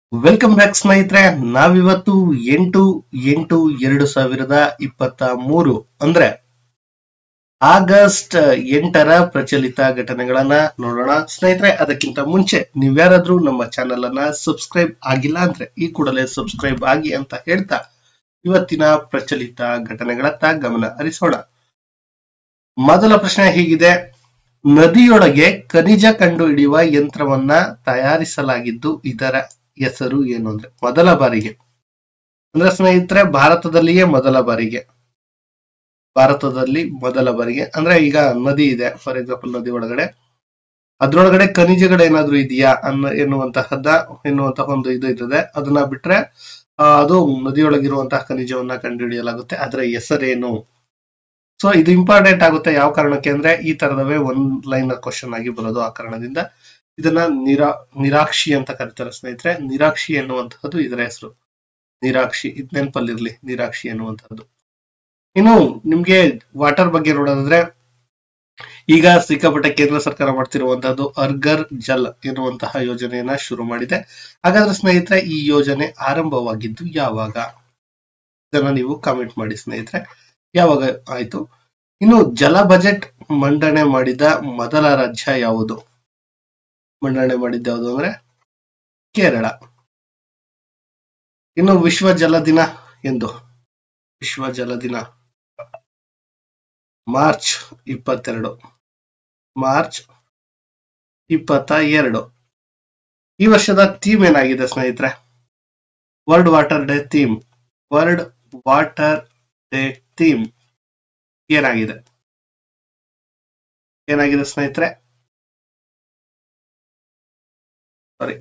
welcome back ಸ್ನೇಹಿತರೆ ನಾವಿವತ್ತು ಎಂಟು ಎಂಟು ಎರಡು ಸಾವಿರದ ಇಪ್ಪತ್ತ ಮೂರು ಅಂದ್ರೆ ಆಗಸ್ಟ್ ಎಂಟರ ಪ್ರಚಲಿತ ಘಟನೆಗಳನ್ನ ನೋಡೋಣ ಸ್ನೇಹಿತರೆ ಅದಕ್ಕಿಂತ ಮುಂಚೆ ನೀವ್ಯಾರಾದ್ರೂ ನಮ್ಮ ಚಾನೆಲ್ ಅನ್ನ ಸಬ್ಸ್ಕ್ರೈಬ್ ಆಗಿಲ್ಲ ಅಂದ್ರೆ ಈ ಕೂಡಲೇ ಸಬ್ಸ್ಕ್ರೈಬ್ ಆಗಿ ಅಂತ ಹೇಳ್ತಾ ಇವತ್ತಿನ ಪ್ರಚಲಿತ ಘಟನೆಗಳತ್ತ ಗಮನ ಹರಿಸೋಣ ಮೊದಲ ಪ್ರಶ್ನೆ ಹೀಗಿದೆ ನದಿಯೊಳಗೆ ಖನಿಜ ಕಂಡು ಹಿಡಿಯುವ ಯಂತ್ರವನ್ನ ತಯಾರಿಸಲಾಗಿದ್ದು ಇದರ ಹೆಸರು ಏನು ಅಂದ್ರೆ ಮೊದಲ ಬಾರಿಗೆ ಅಂದ್ರೆ ಸ್ನೇಹಿತರೆ ಭಾರತದಲ್ಲಿಯೇ ಮೊದಲ ಬಾರಿಗೆ ಭಾರತದಲ್ಲಿ ಮೊದಲ ಬಾರಿಗೆ ಅಂದ್ರೆ ಈಗ ನದಿ ಇದೆ ಫಾರ್ ಎಕ್ಸಾಂಪಲ್ ನದಿ ಒಳಗಡೆ ಅದ್ರೊಳಗಡೆ ಖನಿಜಗಳು ಏನಾದ್ರೂ ಇದೆಯಾ ಅನ್ನೋ ಎನ್ನುವಂತಹದ್ದ ಎನ್ನುವಂತಹ ಒಂದು ಇದು ಇರ್ತದೆ ಅದನ್ನ ಬಿಟ್ರೆ ಆ, ಅದು ನದಿಯೊಳಗಿರುವಂತಹ ಖನಿಜವನ್ನ ಕಂಡುಹಿಡಿಯಲಾಗುತ್ತೆ ಅದರ ಹೆಸರೇನು ಸೊ ಇದು ಇಂಪಾರ್ಟೆಂಟ್ ಆಗುತ್ತೆ ಯಾವ ಕಾರಣಕ್ಕೆ ಅಂದ್ರೆ ಈ ತರದವೇ ಒಂದ್ ಲೈನ್ ಕ್ವಶನ್ ಆಗಿ ಬರೋದು ಆ ಕಾರಣದಿಂದ ಇದನ್ನ ನಿರಾ ನಿರಾಕ್ಷಿ ಅಂತ ಕರೀತಾರೆ ಸ್ನೇಹಿತರೆ ನಿರಾಕ್ಷಿ ಎನ್ನುವಂತಹದ್ದು ಇದರ ಹೆಸರು ನಿರಾಕ್ಷಿ ಇದ್ ನೆನಪಲ್ಲಿರ್ಲಿ ನಿರಾಕ್ಷಿ ಎನ್ನುವಂತಹದ್ದು ಇನ್ನು ನಿಮ್ಗೆ ವಾಟರ್ ಬಗ್ಗೆ ನೋಡೋದಾದ್ರೆ ಈಗ ಸಿಕ್ಕಾಪಟ್ಟೆ ಕೇಂದ್ರ ಸರ್ಕಾರ ಮಾಡ್ತಿರುವಂತಹದ್ದು ಅರ್ಗರ್ ಜಲ್ ಎನ್ನುವಂತಹ ಯೋಜನೆಯನ್ನ ಶುರು ಮಾಡಿದೆ ಹಾಗಾದ್ರೆ ಸ್ನೇಹಿತರೆ ಈ ಯೋಜನೆ ಆರಂಭವಾಗಿದ್ದು ಯಾವಾಗ ಇದನ್ನ ನೀವು ಕಾಮೆಂಟ್ ಮಾಡಿ ಸ್ನೇಹಿತರೆ ಯಾವಾಗ ಆಯ್ತು ಇನ್ನು ಜಲ ಬಜೆಟ್ ಮಂಡನೆ ಮಾಡಿದ ಮೊದಲ ರಾಜ್ಯ ಯಾವುದು ಮಂಡನೆ ಮಾಡಿದ್ದ ಯಾವುದು ಅಂದ್ರೆ ಕೇರಳ ಇನ್ನು ವಿಶ್ವ ಜಲ ದಿನ ಎಂದು ವಿಶ್ವ ಜಲ ದಿನ ಮಾರ್ಚ್ ಇಪ್ಪತ್ತೆರಡು ಮಾರ್ಚ್ ಇಪ್ಪತ್ತ ಎರಡು ಈ ವರ್ಷದ ಥೀಮ್ ಏನಾಗಿದೆ ಸ್ನೇಹಿತರೆ world water day theme world water day theme ಏನಾಗಿದೆ ಏನಾಗಿದೆ ಸ್ನೇಹಿತರೆ ಸಾರಿ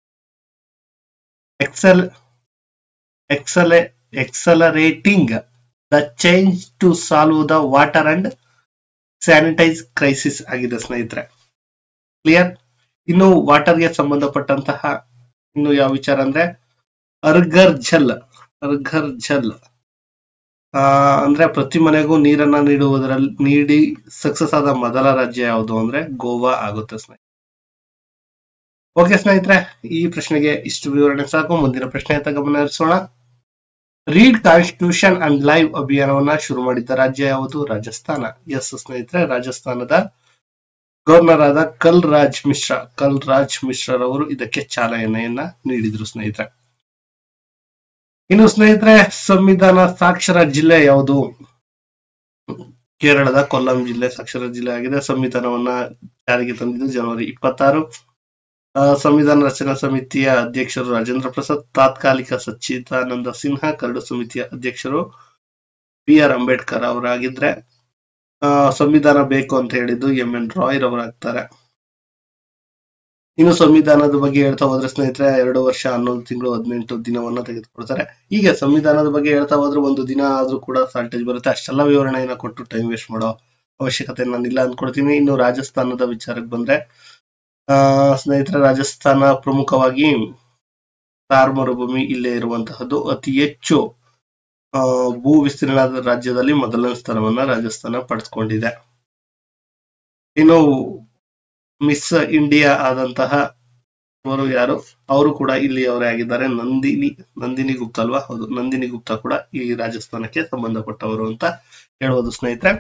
ಎಕ್ಸೆಲ್ ಎಕ್ಸಲೆ accelerating the change to solve the water and sanitise crisis ಆಗಿದೆ ಸ್ನೇಹಿತರೆ ಕ್ಲಿಯರ್ ಇನ್ನು ವಾಟರ್ಗೆ ಸಂಬಂಧಪಟ್ಟಂತಹ ಇನ್ನು ಯಾವ ವಿಚಾರ ಅಂದ್ರೆ ಅರ್ಗರ್ ಜಲ್ ಅರ್ಗರ್ ಜಲ್ ಆ, ಅಂದ್ರೆ ಪ್ರತಿ ಮನೆಗೂ ನೀರನ್ನ ನೀಡುವುದರಲ್ಲಿ ನೀಡಿ ಸಕ್ಸಸ್ ಆದ ಮೊದಲ ರಾಜ್ಯ ಯಾವುದು ಅಂದ್ರೆ ಗೋವಾ ಆಗುತ್ತೆ ಸ್ನೇಹಿತರೆ ಓಕೆ ಸ್ನೇಹಿತರೆ ಈ ಪ್ರಶ್ನೆಗೆ ಇಷ್ಟು ವಿವರಣೆ ಸಾಕು ಮುಂದಿನ ಪ್ರಶ್ನೆ ಅಂತ ಗಮನ ಹರಿಸೋಣ ರೀಡ್ ಕಾನ್ಸ್ಟಿಟ್ಯೂಷನ್ ಅಂಡ್ ಲೈವ್ ಅಭಿಯಾನವನ್ನ ಶುರು ಮಾಡಿದ್ದ ರಾಜ್ಯ ಯಾವುದು ರಾಜಸ್ಥಾನ ಎಸ್ ಸ್ನೇಹಿತರೆ ರಾಜಸ್ಥಾನದ ಗವರ್ನರ್ ಆದ ಕಲ್ ರಾಜ್ ಮಿಶ್ರಾ ಕಲ್ ರಾಜ್ ಮಿಶ್ರರವರು ಇದಕ್ಕೆ ಚಾಲನೆಯನ್ನ ನೀಡಿದ್ರು ಸ್ನೇಹಿತರೆ ಇನ್ನು ಸ್ನೇಹಿತರೆ ಸಂವಿಧಾನ ಸಾಕ್ಷರ ಜಿಲ್ಲೆ ಯಾವುದು ಕೇರಳದ ಕೊಲ್ಲಂ ಜಿಲ್ಲೆ ಸಾಕ್ಷರ ಜಿಲ್ಲೆ ಆಗಿದೆ ಸಂವಿಧಾನವನ್ನ ಜಾರಿಗೆ ತಂದಿದ್ದು ಜನವರಿ ಇಪ್ಪತ್ತಾರು ಆ, ಸಂವಿಧಾನ ರಚನಾ ಸಮಿತಿಯ ಅಧ್ಯಕ್ಷರು ರಾಜೇಂದ್ರ ಪ್ರಸಾದ್ ತಾತ್ಕಾಲಿಕ ಸಚ್ಚಿದಾನಂದ ಸಿನ್ಹಾ ಕರಡು ಸಮಿತಿಯ ಅಧ್ಯಕ್ಷರು ಬಿ ಆರ್ ಅಂಬೇಡ್ಕರ್ ಅವರಾಗಿದ್ರೆ ಆ, ಸಂವಿಧಾನ ಬೇಕು ಅಂತ ಹೇಳಿದ್ದು ಎಂ ಎನ್ ರಾಯ್ ರವರಾಗ್ತಾರೆ ಇನ್ನು ಸಂವಿಧಾನದ ಬಗ್ಗೆ ಹೇಳ್ತಾ ಹೋದ್ರೆ ಸ್ನೇಹಿತರೆ ಎರಡು ವರ್ಷ ಹನ್ನೊಂದು ತಿಂಗಳು ಹದಿನೆಂಟು ದಿನವನ್ನ ತೆಗೆದುಕೊಳ್ತಾರೆ ಹೀಗೆ ಸಂವಿಧಾನದ ಬಗ್ಗೆ ಹೇಳ್ತಾ ಹೋದ್ರೆ ಒಂದು ದಿನ ಆದ್ರೂ ಕೂಡ ಸಾಲ್ಟೇಜ್ ಬರುತ್ತೆ ಅಷ್ಟೆಲ್ಲ ವಿವರಣೆಯನ್ನ ಕೊಟ್ಟು ಟೈಮ್ ವೇಸ್ಟ್ ಮಾಡೋ ಅವಶ್ಯಕತೆ ನಾನಿಲ್ಲ ಅಂದ್ಕೊಳ್ತೀನಿ ಇನ್ನು ರಾಜಸ್ಥಾನದ ವಿಚಾರಕ್ಕೆ ಬಂದ್ರೆ ಆ ಸ್ನೇಹಿತರೆ ರಾಜಸ್ಥಾನ ಪ್ರಮುಖವಾಗಿ ಥಾರ್ ಮರುಭೂಮಿ ಇಲ್ಲೇ ಇರುವಂತಹದ್ದು ಅತಿ ಹೆಚ್ಚು ಆ, ಭೂ ವಿಸ್ತೀರ್ಣದ ರಾಜ್ಯದಲ್ಲಿ ಮೊದಲನೇ ಸ್ಥಾನವನ್ನ ರಾಜಸ್ಥಾನ ಪಡೆದುಕೊಂಡಿದೆ ಇನ್ನು ಮಿಸ್ ಇಂಡಿಯಾ ಆದಂತಹ ಅವರು ಯಾರು ಅವರು ಕೂಡ ಇಲ್ಲಿಯವರೇ ಆಗಿದ್ದಾರೆ ನಂದಿನಿ ನಂದಿನಿ ಗುಪ್ತಾ ಅಲ್ವಾ ಹೌದು ನಂದಿನಿ ಗುಪ್ತಾ ಕೂಡ ಈ ರಾಜಸ್ಥಾನಕ್ಕೆ ಸಂಬಂಧಪಟ್ಟವರು ಅಂತ ಹೇಳ್ಬೋದು ಸ್ನೇಹಿತರೆ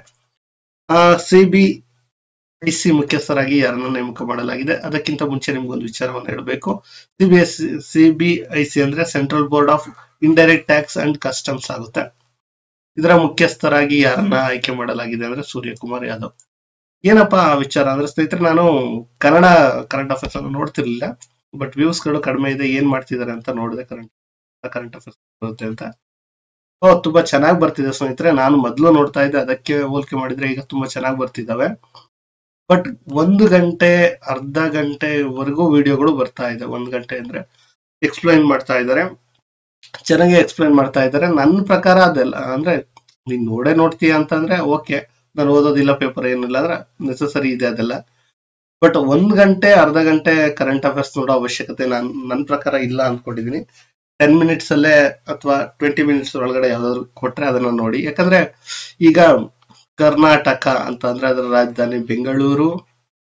ಸಿಬಿ ಐಸಿ ಮುಖ್ಯಸ್ಥರಾಗಿ ಯಾರನ್ನ ನೇಮಕ ಮಾಡಲಾಗಿದೆ ಅದಕ್ಕಿಂತ ಮುಂಚೆ ನಿಮ್ಗೊಂದು ವಿಚಾರವನ್ನು ಹೇಳಬೇಕು ಸಿಬಿಎಸ್ ಸಿಬಿಐಸಿ ಅಂದ್ರೆ central board of indirect tax and customs ಆಗುತ್ತೆ ಇದರ ಮುಖ್ಯಸ್ಥರಾಗಿ ಯಾರನ್ನ ಆಯ್ಕೆ ಮಾಡಲಾಗಿದೆ ಅಂದ್ರೆ ಸೂರ್ಯಕುಮಾರ್ ಯಾದವ್ ಏನಪ್ಪಾ ಆ ವಿಚಾರ ಅಂದ್ರೆ ಸ್ನೇಹಿತರೆ ನಾನು ಕನ್ನಡ ಕರೆಂಟ್ ಅಫೇರ್ಸ್ ಅನ್ನು ನೋಡ್ತಿರ್ಲಿಲ್ಲ ಬಟ್ ವ್ಯೂಸ್ ಗಳು ಕಡಿಮೆ ಇದೆ ಏನ್ ಮಾಡ್ತಿದ್ದಾರೆ ಅಂತ ನೋಡಿದೆ ಕರೆಂಟ್ ಕರೆಂಟ್ ಅಫೇರ್ಸ್ ಬರುತ್ತೆ ಅಂತ ಓ ತುಂಬಾ ಚೆನ್ನಾಗಿ ಬರ್ತಿದೆ ಸ್ನೇಹಿತರೆ ನಾನು ಮೊದಲು ನೋಡ್ತಾ ಇದ್ದೆ ಅದಕ್ಕೆ ಹೋಲಿಕೆ ಮಾಡಿದ್ರೆ ಈಗ ತುಂಬಾ ಚೆನ್ನಾಗಿ ಬರ್ತಿದ್ದಾವೆ ಬಟ್ ಒಂದು ಗಂಟೆ ಅರ್ಧ ಗಂಟೆವರೆಗೂ ವಿಡಿಯೋಗಳು ಬರ್ತಾ ಇದೆ ಒಂದ್ ಗಂಟೆ ಅಂದ್ರೆ ಎಕ್ಸ್ಪ್ಲೈನ್ ಮಾಡ್ತಾ ಇದ್ದಾರೆ ಚೆನ್ನಾಗಿ ಎಕ್ಸ್ಪ್ಲೈನ್ ಮಾಡ್ತಾ ಇದ್ದಾರೆ ನನ್ನ ಪ್ರಕಾರ ಅದೆಲ್ಲ ಅಂದ್ರೆ ನೀನ್ ನೋಡೇ ನೋಡ್ತೀಯ ಅಂತಂದ್ರೆ ಓಕೆ ನಾನು ಓದೋದಿಲ್ಲ ಪೇಪರ್ ಏನಿಲ್ಲ ಅಂದ್ರೆ ನೆಸಸರಿ ಇದೆ ಅದೆಲ್ಲ ಬಟ್ ಒಂದ್ ಗಂಟೆ ಅರ್ಧ ಗಂಟೆ ಕರೆಂಟ್ ಅಫೇರ್ಸ್ ನೋಡೋ ಅವಶ್ಯಕತೆ ನಾನ್ ನನ್ನ ಪ್ರಕಾರ ಇಲ್ಲ ಅನ್ಕೊಂಡಿದೀನಿ ಟೆನ್ ಮಿನಿಟ್ಸ್ ಅಲ್ಲೇ ಅಥವಾ ಟ್ವೆಂಟಿ ಮಿನಿಟ್ಸ್ ಒಳಗಡೆ ಯಾವ್ದಾದ್ರು ಕೊಟ್ರೆ ಅದನ್ನ ನೋಡಿ ಯಾಕಂದ್ರೆ ಈಗ ಕರ್ನಾಟಕ ಅಂತ ಅಂದ್ರೆ ಅದರ ರಾಜಧಾನಿ ಬೆಂಗಳೂರು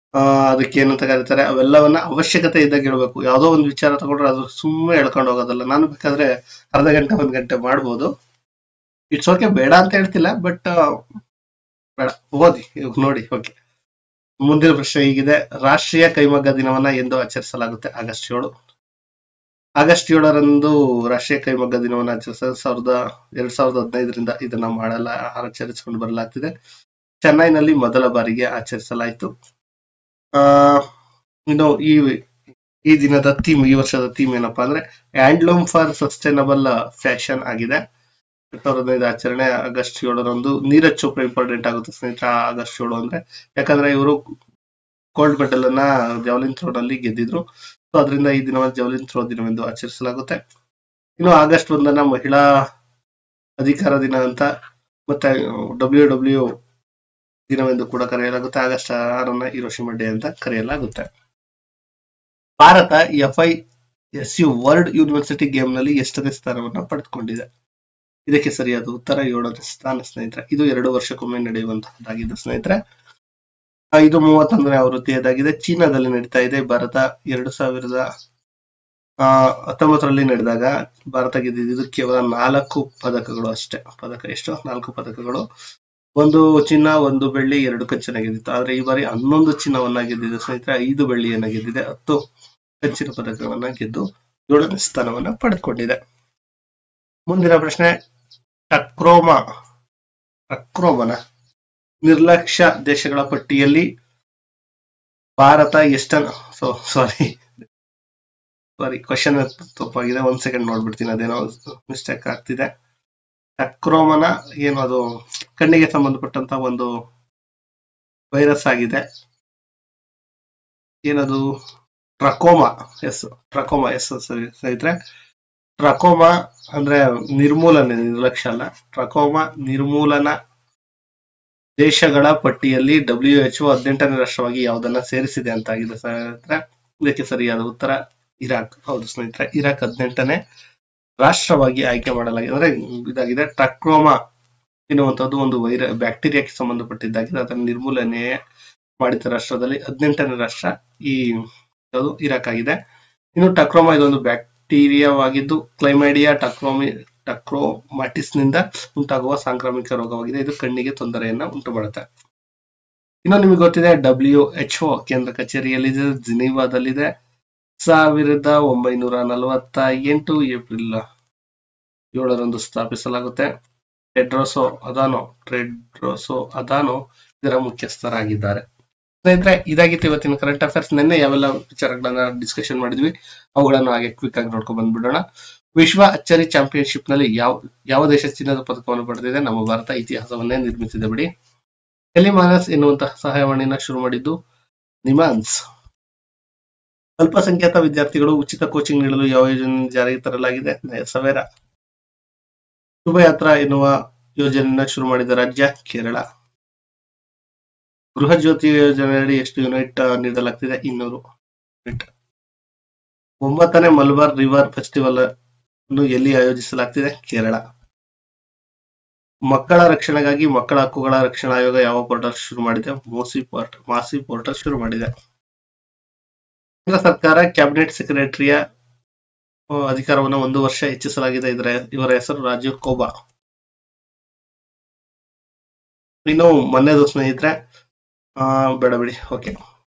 ಆ ಅದಕ್ಕೆ ಏನಂತ ಕರೀತಾರೆ ಅವೆಲ್ಲವನ್ನ ಅವಶ್ಯಕತೆ ಇದ್ದಾಗ ಹೇಳ್ಬೇಕು ಯಾವ್ದೋ ಒಂದು ವಿಚಾರ ತಗೊಂಡ್ರೆ ಅದು ಸುಮ್ಮನೆ ಹೇಳ್ಕೊಂಡು ಹೋಗೋದಲ್ಲ ನಾನು ಬೇಕಾದ್ರೆ ಅರ್ಧ ಗಂಟೆ ಒಂದ್ ಗಂಟೆ ಮಾಡ್ಬೋದು ಇಟ್ಸ್ ಓಕೆ ಬೇಡ ಅಂತ ಹೇಳ್ತಿಲ್ಲ ಬಟ್ ಬೇಡ ಓದಿ ಇವಾಗ ನೋಡಿ ಓಕೆ ಮುಂದಿನ ಪ್ರಶ್ನೆ ಹೀಗಿದೆ ರಾಷ್ಟ್ರೀಯ ಕೈಮಗ್ಗ ದಿನವನ್ನ ಎಂದು ಆಚರಿಸಲಾಗುತ್ತೆ ಆಗಸ್ಟ್ ಏಳು ಆಗಸ್ಟ್ ಏಳರಂದು ರಾಷ್ಟ್ರೀಯ ಕೈಮಗ್ಗ ದಿನವನ್ನು ಆಚರಿಸ ಸಾವಿರದ ಎರಡ್ ಸಾವಿರದ ಹದಿನೈದರಿಂದ ಇದನ್ನ ಮಾಡಲ್ಲ ಆಚರಿಸಿಕೊಂಡು ಬರಲಾಗ್ತಿದೆ ಚೆನ್ನೈನಲ್ಲಿ ಮೊದಲ ಬಾರಿಗೆ ಆಚರಿಸಲಾಯಿತು ಆ ಇನ್ನು ಈ ಈ ದಿನದ ಥೀಮ್ ಈ ವರ್ಷದ ಥೀಮ್ ಏನಪ್ಪಾ ಅಂದ್ರೆ ಹ್ಯಾಂಡ್ಲೂಮ್ ಫಾರ್ ಸಸ್ಟೈನಬಲ್ ಫ್ಯಾಷನ್ ಆಗಿದೆ ಎರಡ್ ಸಾವಿರದ ಹದಿನೈದು ಆಚರಣೆ ಆಗಸ್ಟ್ ಏಳರಂದು ನೀರಜ್ ಚೋಪ್ರಾ ಇಂಪಾರ್ಟೆಂಟ್ ಆಗುತ್ತೆ ಸ್ನೇಹಿತರ ಆಗಸ್ಟ್ ಏಳು ಅಂದ್ರೆ ಯಾಕಂದ್ರೆ ಇವರು ಗೋಲ್ಡ್ ಮೆಡಲ್ ಅನ್ನ ಜಾವಲಿನ್ ಥ್ರೋ ನಲ್ಲಿ ಗೆದ್ದಿದ್ರು ಸೊ ಅದರಿಂದ ಈ ದಿನವನ್ನು ಜಾವಲಿನ್ ಥ್ರೋ ದಿನವೆಂದು ಆಚರಿಸಲಾಗುತ್ತೆ ಇನ್ನು ಆಗಸ್ಟ್ ಒಂದನ್ನ ಮಹಿಳಾ ಅಧಿಕಾರ ದಿನ ಅಂತ ಮತ್ತೆ ಡಬ್ಲ್ಯೂ ಡಬ್ಲ್ಯೂ ದಿನವೆಂದು ಕೂಡ ಕರೆಯಲಾಗುತ್ತೆ ಆಗಸ್ಟ್ ಆರನ್ನ ಹಿರೋಶಿಮಾ ಡೇ ಅಂತ ಕರೆಯಲಾಗುತ್ತೆ Bharat F I S U world university game ನಲ್ಲಿ ಎಷ್ಟನೇ ಸ್ಥಾನವನ್ನ ಪಡೆದುಕೊಂಡಿದೆ ಇದಕ್ಕೆ ಸರಿಯಾದ ಉತ್ತರ ಏಳನೇ ಸ್ಥಾನ ಸ್ನೇಹಿತರೆ ಇದು ಎರಡು ವರ್ಷಕ್ಕೊಮ್ಮೆ ನಡೆಯುವಂತಹದ್ದಾಗಿದೆ ಸ್ನೇಹಿತರೆ ಆ, ಇದು ಮೂವತ್ತೊಂದನೇ ಆವೃತ್ತಿಯದಾಗಿದೆ ಚೀನಾದಲ್ಲಿ ನಡೀತಾ ಇದೆ ಭಾರತ ಎರಡು ಸಾವಿರದ ಆ ಹತ್ತೊಂಬತ್ತರಲ್ಲಿ ನಡೆದಾಗ ಭಾರತ ಗೆದ್ದಿದ್ದು ಕೇವಲ ನಾಲ್ಕು ಪದಕಗಳು ಅಷ್ಟೇ ಪದಕ ಎಷ್ಟು ನಾಲ್ಕು ಪದಕಗಳು ಒಂದು ಚಿನ್ನ ಒಂದು ಬೆಳ್ಳಿ ಎರಡು ಕಂಚಿನ ಗೆದ್ದಿತ್ತು ಆದ್ರೆ ಈ ಬಾರಿ ಹನ್ನೊಂದು ಚಿನ್ನವನ್ನ ಗೆದ್ದಿದೆ ಸ್ನೇಹಿತರೆ ಐದು ಬೆಳ್ಳಿಯನ್ನ ಗೆದ್ದಿದೆ ಹತ್ತು ಕಂಚಿನ ಪದಕವನ್ನ ಗೆದ್ದು ಏಳನೇ ಸ್ಥಾನವನ್ನ ಪಡೆದುಕೊಂಡಿದೆ ಮುಂದಿನ ಪ್ರಶ್ನೆ ಟಕ್ರೋಮಾ ಟಕ್ರೋಮನ ನಿರ್ಲಕ್ಷ್ಯ ದೇಶಗಳ ಪಟ್ಟಿಯಲ್ಲಿ ಭಾರತ ಎಷ್ಟನ್ನ ಸೊ ಸಾರಿ ಸಾರಿ ಕ್ವಶನ್ ತಪ್ಪಾಗಿದೆ ಒಂದ್ ಸೆಕೆಂಡ್ ನೋಡ್ಬಿಡ್ತೀನಿ ಅದೇನೋ ಮಿಸ್ಟೇಕ್ ಆಗ್ತಿದೆ ಟಕ್ರೋಮನ ಏನು ಅದು ಕಣ್ಣಿಗೆ ಸಂಬಂಧಪಟ್ಟಂತ ಒಂದು ವೈರಸ್ ಆಗಿದೆ ಏನದು ಟ್ರಕೋಮಾ ಎಸ್ ಟ್ರಕೋಮಾ ಎಸ್ ಸರಿ ಸ್ನೇಹಿತರೆ ಟ್ರಕೋಮಾ ಅಂದ್ರೆ ನಿರ್ಮೂಲನೆ ನಿರ್ಲಕ್ಷ್ಯ ಅಲ್ಲ ಟ್ರಕೋಮಾ ನಿರ್ಮೂಲನ ದೇಶಗಳ ಪಟ್ಟಿಯಲ್ಲಿ ಡಬ್ಲ್ಯೂ ಎಚ್ ಹದಿನೆಂಟನೇ ರಾಷ್ಟ್ರವಾಗಿ ಯಾವುದನ್ನ ಸೇರಿಸಿದೆ ಅಂತ ಆಗಿದೆ ಸ್ನೇಹಿತರೆ ಇದಕ್ಕೆ ಸರಿಯಾದ ಉತ್ತರ ಇರಾಕ್ ಹೌದು ಸ್ನೇಹಿತರೆ ಇರಾಕ್ ಹದಿನೆಂಟನೇ ರಾಷ್ಟ್ರವಾಗಿ ಆಯ್ಕೆ ಮಾಡಲಾಗಿದೆ ಅಂದ್ರೆ ಇದಾಗಿದೆ ಟ್ರಕ್ರೋಮಾ ಎನ್ನುವಂತದ್ದು ಒಂದು ವೈರ ಬ್ಯಾಕ್ಟೀರಿಯಾಕ್ಕೆ ಸಂಬಂಧಪಟ್ಟಿದ್ದಾಗಿದೆ ಅದನ್ನು ನಿರ್ಮೂಲನೆ ಮಾಡಿದ ರಾಷ್ಟ್ರದಲ್ಲಿ ಹದಿನೆಂಟನೇ ರಾಷ್ಟ್ರ ಈ ಯಾವುದು ಇರಾಕ್ ಆಗಿದೆ ಇನ್ನು ಟಕ್ರೋಮಾ ಇದೊಂದು ಬ್ಯಾಕ್ಟೀರಿಯಾವಾಗಿದ್ದು ಕ್ಲೈಮೈಡಿಯಾ ಟಕ್ರೋಮಿ ಟಕ್ರೋಮಾಟಿಸ್ ನಿಂದ ಉಂಟಾಗುವ ಸಾಂಕ್ರಾಮಿಕ ರೋಗವಾಗಿದೆ ಇದು ಕಣ್ಣಿಗೆ ತೊಂದರೆಯನ್ನ ಉಂಟು ಮಾಡುತ್ತೆ ಇನ್ನು ನಿಮಗೆ ಗೊತ್ತಿದೆ ಡಬ್ಲ್ಯೂ ಎಚ್ ಒ ಕೇಂದ್ರ ಕಚೇರಿಯಲ್ಲಿದೆ ಜಿನೀವಾದಲ್ಲಿದೆ ಸಾವಿರದ ಒಂಬೈನೂರ ನಲವತ್ತ ಎಂಟು ಏಪ್ರಿಲ್ ಏಳರಂದು ಸ್ಥಾಪಿಸಲಾಗುತ್ತೆ ಟೆಡ್ರೋಸೋ ಅದಾನೋ ಟ್ರೆಡ್ರೋಸೋ ಅದಾನೋ ಇದರ ಮುಖ್ಯಸ್ಥರಾಗಿದ್ದಾರೆ ಸ್ನೇಹಿತರೆ ಇದಾಗಿತ್ತು ಇವತ್ತಿನ ಕರೆಂಟ್ ಅಫೇರ್ಸ್ ನಿನ್ನೆ ಯಾವೆಲ್ಲ ವಿಚಾರಗಳನ್ನ ಡಿಸ್ಕಷನ್ ಮಾಡಿದ್ವಿ ಅವುಗಳನ್ನು ಹಾಗೆ ಕ್ವಿಕ್ ಆಗಿ ನೋಡ್ಕೊಂಡ್ ಬಂದ್ಬಿಡೋಣ ವಿಶ್ವ ಅಚ್ಚರಿ ಚಾಂಪಿಯನ್ಶಿಪ್ ನಲ್ಲಿ ಯಾವ ಯಾವ ದೇಶ ಚಿನ್ನದ ಪದಕವನ್ನು ಪಡೆದಿದೆ ನಮ್ಮ ಭಾರತ ಇತಿಹಾಸವನ್ನೇ ನಿರ್ಮಿಸಿದೆ ಬಿಡಿ ಟೆಲಿಮಾನಸ್ ಎನ್ನುವಂತಹ ಸಹಾಯವಾಣಿನ ಶುರು ಮಾಡಿದ್ದು ನಿಮಾನ್ಸ್ ಅಲ್ಪಸಂಖ್ಯಾತ ವಿದ್ಯಾರ್ಥಿಗಳು ಉಚಿತ ಕೋಚಿಂಗ್ ನೀಡಲು ಯಾವ ಯೋಜನೆ ಜಾರಿಗೆ ತರಲಾಗಿದೆ ಸವೇರ ಶುಭಯಾತ್ರಾ ಎನ್ನುವ ಯೋಜನೆಯನ್ನ ಶುರು ಮಾಡಿದ ರಾಜ್ಯ ಕೇರಳ ಗೃಹ ಜ್ಯೋತಿ ಯೋಜನೆಯಡಿ ಎಷ್ಟು ಯೂನಿಟ್ ನೀಡಲಾಗ್ತಿದೆ ಇನ್ನೂರು ಯೂನಿಟ್ ಒಂಬತ್ತನೇ ಮಲ್ಬಾರ್ ರಿವರ್ ಫೆಸ್ಟಿವಲ್ ಅನ್ನು ಎಲ್ಲಿ ಆಯೋಜಿಸಲಾಗ್ತಿದೆ ಕೇರಳ ಮಕ್ಕಳ ರಕ್ಷಣೆಗಾಗಿ ಮಕ್ಕಳ ಹಕ್ಕುಗಳ ರಕ್ಷಣಾ ಆಯೋಗ ಯಾವ ಪೋರ್ಟಲ್ ಶುರು ಮಾಡಿದೆ ಮೋಸಿ ಪೋರ್ಟಲ್ ಮಾಸಿ ಪೋರ್ಟಲ್ ಶುರು ಮಾಡಿದೆ ಕೇಂದ್ರ ಸರ್ಕಾರ ಕ್ಯಾಬಿನೆಟ್ ಸೆಕ್ರೆಟರಿಯ ಅಧಿಕಾರವನ್ನು ಒಂದು ವರ್ಷ ಹೆಚ್ಚಿಸಲಾಗಿದೆ ಇದರ ಇವರ ಹೆಸರು ರಾಜೀವ್ ಕೋಬಾ ಇನ್ನು ಮೊನ್ನೆದು ಸ್ನೇಹಿತರೆ ಆ ಬೇಡ ಬಿಡಿ ಓಕೆ